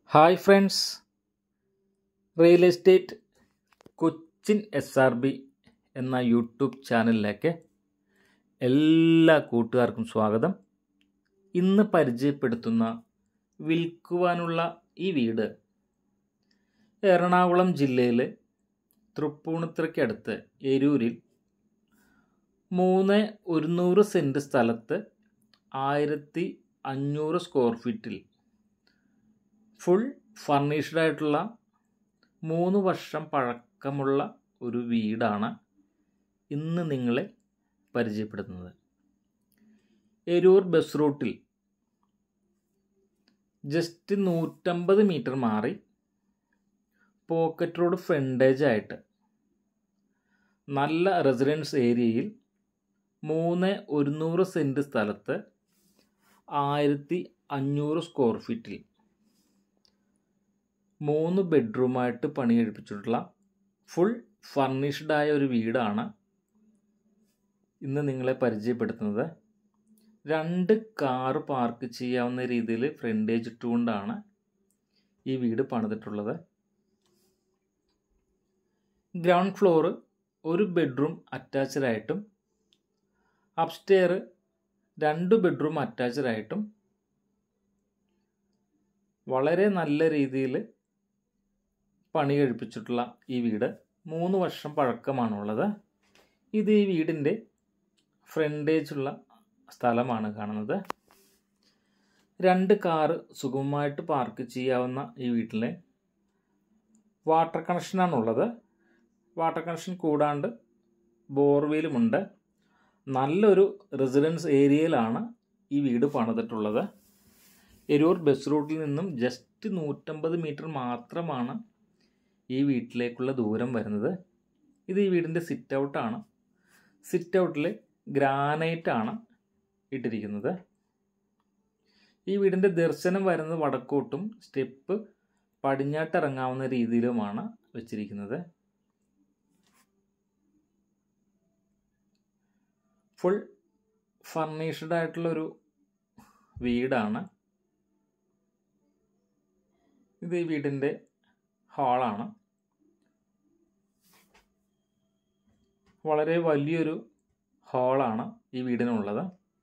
hi friends real estate Cochin S R B എന്ന യൂട്യൂബ് ചാനലിലേക്ക് എല്ലാ കൂട്ടുകാർക്കും സ്വാഗതം ഇന്ന് പരിചയപ്പെടുത്തുന്ന വിൽക്കുവാനുള്ള ഈ വീട് എറണാകുളം ജില്ലയിലെ തൃപ്പൂണിത്തുറയ്ക്കടുത്ത് എരൂരിൽ മൂന്ന് ഒരുന്നൂറ് സെൻറ്റ് സ്ഥലത്ത് ആയിരത്തി അഞ്ഞൂറ് സ്ക്വയർ ഫീറ്റിൽ ഫുൾ ഫർണിഷ്ഡ് ആയിട്ടുള്ള മൂന്ന് വർഷം പഴക്കമുള്ള ഒരു വീടാണ് ഇന്ന് നിങ്ങളെ പരിചയപ്പെടുത്തുന്നത് എരൂർ ബസ് റൂട്ടിൽ ജസ്റ്റ് നൂറ്റമ്പത് മീറ്റർ മാറി പോക്കറ്റ് റോഡ് ഫ്രണ്ടേജ് ആയിട്ട് നല്ല റെസിഡൻസ് ഏരിയയിൽ മൂന്ന് ഒരുന്നൂറ് സെൻറ്റ് സ്ഥലത്ത് ആയിരത്തി അഞ്ഞൂറ് സ്ക്വയർ ഫീറ്റിൽ മൂന്ന് ബെഡ്റൂമായിട്ട് പണി കഴിപ്പിച്ചിട്ടുള്ള ഫുൾ ഫർണിഷ്ഡ് ആയ ഒരു വീടാണ് ഇന്ന് നിങ്ങളെ പരിചയപ്പെടുത്തുന്നത് രണ്ട് കാറ് പാർക്ക് ചെയ്യാവുന്ന രീതിയിൽ ഫ്രണ്ടേജ് ഇട്ടുകൊണ്ടാണ് ഈ വീട് പണിതിട്ടുള്ളത് ഗ്രൗണ്ട് ഫ്ലോറ് ഒരു ബെഡ്റൂം അറ്റാച്ച്ഡ് ആയിട്ടും അപ്സ്റ്റെയർ രണ്ട് ബെഡ്റൂം അറ്റാച്ച്ഡ് ആയിട്ടും വളരെ നല്ല രീതിയിൽ പണി കഴിപ്പിച്ചിട്ടുള്ള ഈ വീട് മൂന്ന് വർഷം പഴക്കമാണുള്ളത് ഇത് ഈ വീടിൻ്റെ ഫ്രണ്ടേജുള്ള സ്ഥലമാണ് കാണുന്നത് രണ്ട് കാറ് സുഗമമായിട്ട് പാർക്ക് ചെയ്യാവുന്ന ഈ വീട്ടിലെ വാട്ടർ കണക്ഷനാണുള്ളത് വാട്ടർ കണക്ഷൻ കൂടാണ്ട് ബോർവെയിലുമുണ്ട് നല്ലൊരു റെസിഡൻസ് ഏരിയയിലാണ് ഈ വീട് പണിതിട്ടുള്ളത് എരൂർ ബസ് റൂട്ടിൽ നിന്നും ജസ്റ്റ് നൂറ്റമ്പത് മീറ്റർ മാത്രമാണ് ഈ വീട്ടിലേക്കുള്ള ദൂരം വരുന്നത് ഇത് ഈ വീടിൻ്റെ സിറ്റ് ഔട്ടാണ് സിറ്റ് ഔട്ടിൽ ഗ്രാനൈറ്റ് ആണ് ഇട്ടിരിക്കുന്നത് ഈ വീടിൻ്റെ ദർശനം വരുന്നത് വടക്കോട്ടും സ്റ്റെപ്പ് പടിഞ്ഞാട്ട് ഇറങ്ങാവുന്ന രീതിയിലുമാണ് വെച്ചിരിക്കുന്നത് ഫുൾ ഫർണിഷ്ഡ് ആയിട്ടുള്ളൊരു വീടാണ് ഇത് ഈ വീടിൻ്റെ ഹാളാണ് വളരെ വലിയൊരു ഹാളാണ് ഈ വീടിനുള്ളത്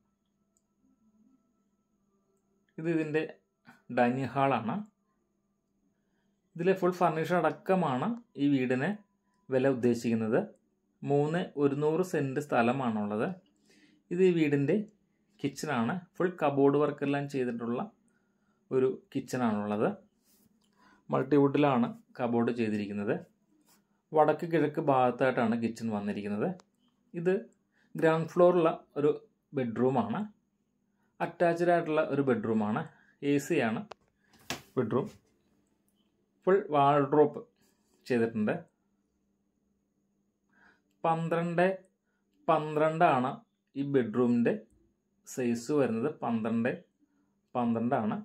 ഇത് ഇതിൻ്റെ ഡൈനിങ് ഹാളാണ് ഇതിലെ ഫുൾ ഫർണിച്ചർ അടക്കമാണ് ഈ വീടിന് വില ഉദ്ദേശിക്കുന്നത് മൂന്ന് ഒരുന്നൂറ് സെൻറ്റ് സ്ഥലമാണുള്ളത് ഇത് ഈ വീടിൻ്റെ കിച്ചണാണ് ഫുൾ കബോർഡ് വർക്കെല്ലാം ചെയ്തിട്ടുള്ള ഒരു കിച്ചണാണുള്ളത് മൾട്ടിവുഡിലാണ് കബോർഡ് ചെയ്തിരിക്കുന്നത് വടക്ക് കിഴക്ക് ഭാഗത്തായിട്ടാണ് കിച്ചൺ വന്നിരിക്കുന്നത് ഇത് ഗ്രൗണ്ട് ഫ്ലോറുള്ള ഒരു ബെഡ്റൂമാണ് അറ്റാച്ച്ഡ് ആയിട്ടുള്ള ഒരു ബെഡ്റൂമാണ് എ സി ആണ് ബെഡ്റൂം ഫുൾ വാൾഡ്രോപ്പ് ചെയ്തിട്ടുണ്ട് പന്ത്രണ്ട് പന്ത്രണ്ടാണ് ഈ ബെഡ്റൂമിൻ്റെ സൈസ് വരുന്നത് പന്ത്രണ്ട് പന്ത്രണ്ടാണ്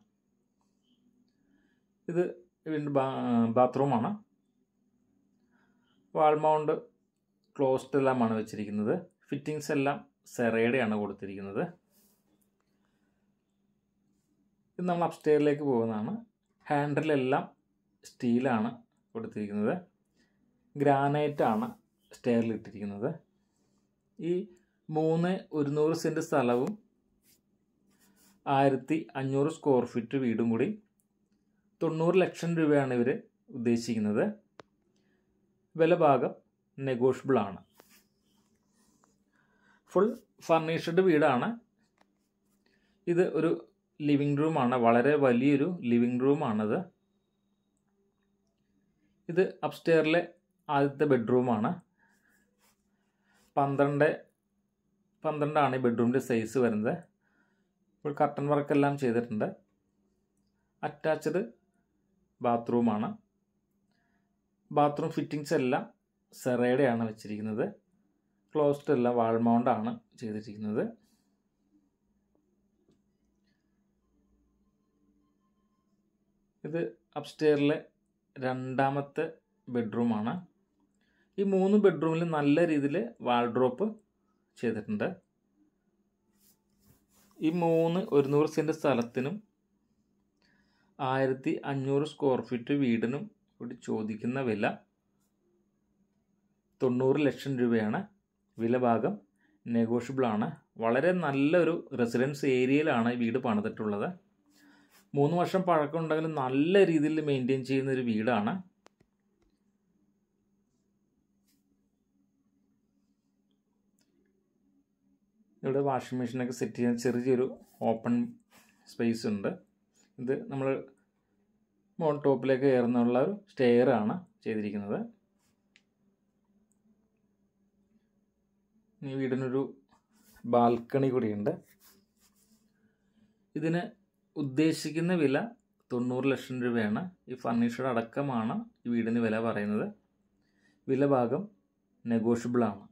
ഇത് ഇതിൻ്റെ ബാത്റൂമാണ് വാൾ മൗണ്ട് ക്ലോസ്ഡ് എല്ലാമാണ് വെച്ചിരിക്കുന്നത് ഫിറ്റിങ്സ് എല്ലാം സെറയുടെയാണ് കൊടുത്തിരിക്കുന്നത് ഇത് നമ്മൾ അപ്സ്റ്റെയറിലേക്ക് പോകുന്നതാണ് ഹാൻഡിലെല്ലാം സ്റ്റീലാണ് കൊടുത്തിരിക്കുന്നത് ഗ്രാനൈറ്റ് ആണ് സ്റ്റെയറിൽ ഇട്ടിരിക്കുന്നത് ഈ മൂന്ന് ഒരുന്നൂറ് സെൻറ്റ് സ്ഥലവും ആയിരത്തി അഞ്ഞൂറ് സ്ക്വയർ ഫീറ്റ് വീടും കൂടി തൊണ്ണൂറ് ലക്ഷം രൂപയാണ് ഇവർ ഉദ്ദേശിക്കുന്നത് വില ഭാഗം നെഗോഷ്യബിൾ ആണ് ഫുൾ ഫർണിഷ്ഡ് വീടാണ് ഇത് ഒരു ലിവിങ് റൂമാണ് വളരെ വലിയൊരു ലിവിങ് റൂമാണിത് ഇത് അപ്സ്റ്റെയറിലെ ആദ്യത്തെ ബെഡ്റൂമാണ് പന്ത്രണ്ട് പന്ത്രണ്ടാണ് ഈ ബെഡ്റൂമിൻ്റെ സൈസ് വരുന്നത് ഇപ്പോൾ കർട്ടൻ വർക്കെല്ലാം ചെയ്തിട്ടുണ്ട് അറ്റാച്ച്ഡ് ബാത്റൂമാണ് ബാത്റൂം ഫിറ്റിങ്സ് എല്ലാം സെറയുടെയാണ് വെച്ചിരിക്കുന്നത് ക്ലോസ്ഡ് എല്ലാം വാൾ മൗണ്ടാണ് ചെയ്തിരിക്കുന്നത് ഇത് അപ്സ്റ്റെയറിലെ രണ്ടാമത്തെ ബെഡ്റൂമാണ് ഈ മൂന്ന് ബെഡ്റൂമിൽ നല്ല രീതിയിൽ വാൾഡ്രോപ്പ് ചെയ്തിട്ടുണ്ട് ഈ മൂന്ന് ഒരുന്നൂറ് സെൻറ്റ് സ്ഥലത്തിനും ആയിരത്തി അഞ്ഞൂറ് സ്ക്വയർ ഫീറ്റ് വീടിനും കൂടി ചോദിക്കുന്ന വില തൊണ്ണൂറ് ലക്ഷം രൂപയാണ് വില ഭാഗം നെഗോഷ്യബിൾ ആണ് വളരെ നല്ലൊരു റെസിഡൻസ് ഏരിയയിലാണ് ഈ വീട് പണിതിട്ടുള്ളത് മൂന്ന് വർഷം പഴക്കമുണ്ടെങ്കിലും നല്ല രീതിയിൽ മെയിൻറ്റെയിൻ ചെയ്യുന്ന ഒരു വീടാണ് ഇവിടെ വാഷിംഗ് മെഷീനൊക്കെ സെറ്റ് ചെയ്യാൻ ചെറിയൊരു ഓപ്പൺ സ്പേസ് ഉണ്ട് ഇത് നമ്മൾ മോൺ ടോപ്പിലേക്ക് കയറുന്നുള്ള ഒരു സ്റ്റെയർ ആണ് ചെയ്തിരിക്കുന്നത് ഈ വീടിനൊരു ബാൽക്കണി കൂടിയുണ്ട് ഇതിന് ഉദ്ദേശിക്കുന്ന വില തൊണ്ണൂറ് ലക്ഷം രൂപയാണ് ഈ ഫർണിച്ചർ അടക്കമാണ് ഈ വീടിന് വില പറയുന്നത് വില ഭാഗം നെഗോഷ്യബിൾ ആണ്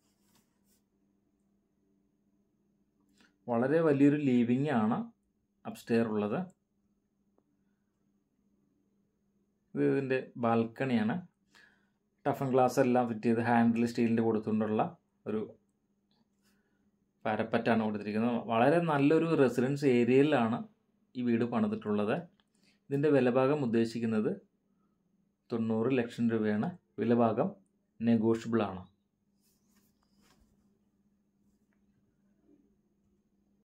വളരെ വലിയൊരു ലീവിങ് ആണ് അപ്സ്റ്റെയർ ഉള്ളത് ഇത് ഇതിൻ്റെ ബാൽക്കണിയാണ് ടഫൻ ഗ്ലാസ് എല്ലാം ഫിറ്റ് ചെയ്ത് ഹാൻഡിൽ സ്റ്റീലിൻ്റെ കൊടുത്തുകൊണ്ടുള്ള ഒരു പാരപ്പറ്റാണ് കൊടുത്തിരിക്കുന്നത് വളരെ നല്ലൊരു റെസിഡൻസ് ഏരിയയിലാണ് ഈ വീട് പണിതിട്ടുള്ളത് ഇതിൻ്റെ വിലഭാഗം ഉദ്ദേശിക്കുന്നത് തൊണ്ണൂറ് ലക്ഷം രൂപയാണ് വിലഭാഗം നെഗോഷ്യബിൾ ആണ്